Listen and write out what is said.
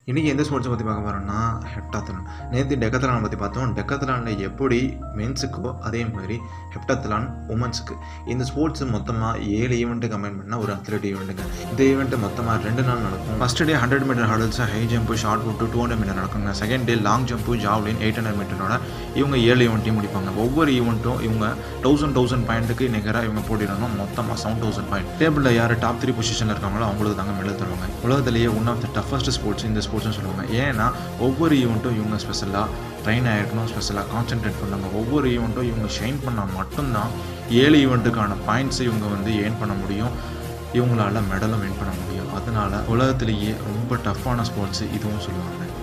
இன்றைக்கி எந்த ஸ்போர்ட்ஸை பற்றி பார்க்க போகிறோம்னா ஹெப்டாத்தலான் நேற்று டெக்கத்தலான் பற்றி பார்த்தோம் டெக்கத்தலானில் எப்படி மென்ஸுக்கோ அதே மாதிரி ஹெப்டாத்தலான் உமன்ஸுக்கு இந்த ஸ்போர்ட்ஸ் மொத்தமாக ஏழு ஈவெண்ட்டு கம்பைன் பண்ணால் ஒரு அத்லெட் ஈவெண்ட்டுங்க இந்த ஈவெண்ட்டு மொத்தமாக ரெண்டு நாள் நடக்கும் first day hundred metre hurdles high jump short put two hundred metre நடக்குங்க second day long jump javelin eight hundred மீட்டரோட இவங்க ஏழு ஈவெண்ட்டையும் முடிப்பாங்க ஒவ்வொரு ஈவெண்ட்டும் இவங்க தௌசண்ட் தௌசண்ட் பாயிண்ட்டுக்கு நிகராக இவங்க போட்டிடணும் மொத்தமாக செவன் தௌசண்ட் பாயிண்ட் டேபிளில் யார் டாப் த்ரீ பொசிஷனில் இருக்காங்களோ அவங்களுக்கு தாங்க மெடல் தருவாங்க உலகத்திலேயே one of the toughest sports இந்த ஸ்போர்ட்ஸ்னு சொல்லுவாங்க ஏன்னா ஒவ்வொரு ஈவெண்ட்டும் இவங்க ஸ்பெஷலாக ட்ரெயின் ஆகிருக்கணும் ஸ்பெஷலாக கான்சென்ட்ரேட் பண்ணாங்க ஒவ்வொரு ஈவெண்ட்டும் இவங்க ஷைன் பண்ணால் மட்டும்தான் ஏழு ஈவெண்ட்டுக்கான பாயிண்ட்ஸ் இவங்க வந்து ஏர்ன் பண்ண முடியும் இவங்களால மெடலும் வின் பண்ண முடியும் அதனால உலகத்திலேயே ரொம்ப டஃப்பான ஸ்போர்ட்ஸ் இதுவும் சொல்லுவாங்க